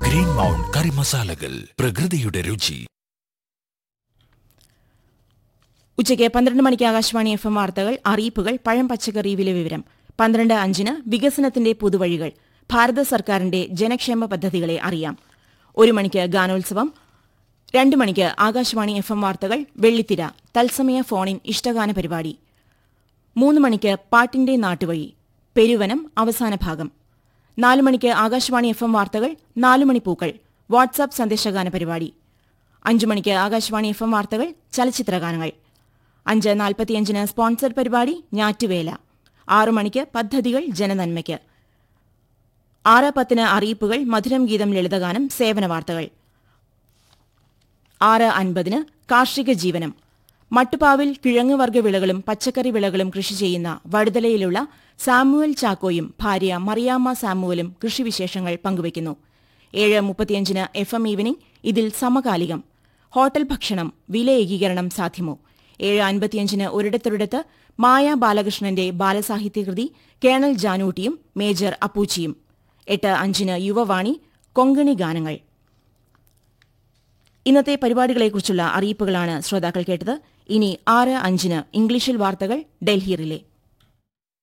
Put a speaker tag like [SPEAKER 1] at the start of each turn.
[SPEAKER 1] green mount കറി മസാലകൾ പ്രകൃതിയുടെ രുചി
[SPEAKER 2] ഉച്ചയ്ക്ക് പന്ത്രണ്ട് മണിക്ക് ആകാശവാണി എഫ് എം വാർത്തകൾ അറിയിപ്പുകൾ പഴം പച്ചക്കറി വില വിവരം പന്ത്രണ്ട് അഞ്ചിന് വികസനത്തിന്റെ പുതുവഴികൾ ഭാരത സർക്കാരിന്റെ ജനക്ഷേമ പദ്ധതികളെ അറിയാം ഒരു മണിക്ക് ഗാനോത്സവം രണ്ട് മണിക്ക് ആകാശവാണി എഫ് എം വാർത്തകൾ വെള്ളിത്തിര തത്സമയ ഫോണിൻ ഇഷ്ടഗാന പരിപാടി മൂന്ന് മണിക്ക് പാട്ടിന്റെ നാട്ടുവഴി പെരുവനം അവസാന ഭാഗം നാല് മണിക്ക് ആകാശവാണി എഫ് എം വാർത്തകൾ നാല് മണി പൂക്കൾ വാട്സാപ്പ് സന്ദേശഗാന പരിപാടി അഞ്ചു മണിക്ക് ആകാശവാണി എഫ് എം വാർത്തകൾ ചലച്ചിത്രഗാനങ്ങൾ അഞ്ച് നാൽപ്പത്തിയഞ്ചിന് സ്പോൺസർ പരിപാടി ഞാറ്റുവേല ആറു മണിക്ക് പദ്ധതികൾ ജനനന്മയ്ക്ക് ആറ് പത്തിന് അറിയിപ്പുകൾ മധുരം ഗീതം ലളിതഗാനം സേവന വാർത്തകൾ ആറ് അൻപതിന് കാർഷിക ജീവനം മട്ടുപാവിൽ കിഴങ്ങുവർഗ്ഗ വിളകളും പച്ചക്കറി വിളകളും കൃഷി ചെയ്യുന്ന വടുതലയിലുള്ള സാമുവൽ ചാക്കോയും ഭാര്യ മറിയാമ്മ സാമുവലും കൃഷിവിശേഷങ്ങൾ പങ്കുവയ്ക്കുന്നു ഏഴ് മുപ്പത്തിയഞ്ചിന് എഫ് എം ഈവനിംഗ് ഇതിൽ സമകാലികം ഹോട്ടൽ ഭക്ഷണം വില ഏകീകരണം സാധ്യമോ ഏഴ് അൻപത്തിയഞ്ചിന് ഒരിടത്തൊരിടത്ത് മായ ബാലകൃഷ്ണന്റെ ബാലസാഹിത്യകൃതി കേണൽ ജാനൂട്ടിയും മേജർ അപ്പൂച്ചിയും എട്ട് അഞ്ചിന് യുവവാണി കൊങ്കണി ഗാനങ്ങൾ ഇന്നത്തെ പരിപാടികളെക്കുറിച്ചുള്ള അറിയിപ്പുകളാണ് ശ്രോതാക്കൾ കേട്ടത് ഇനി ആറ് അഞ്ചിന് ഇംഗ്ലീഷിൽ വാർത്തകൾ ഡൽഹി റിലേ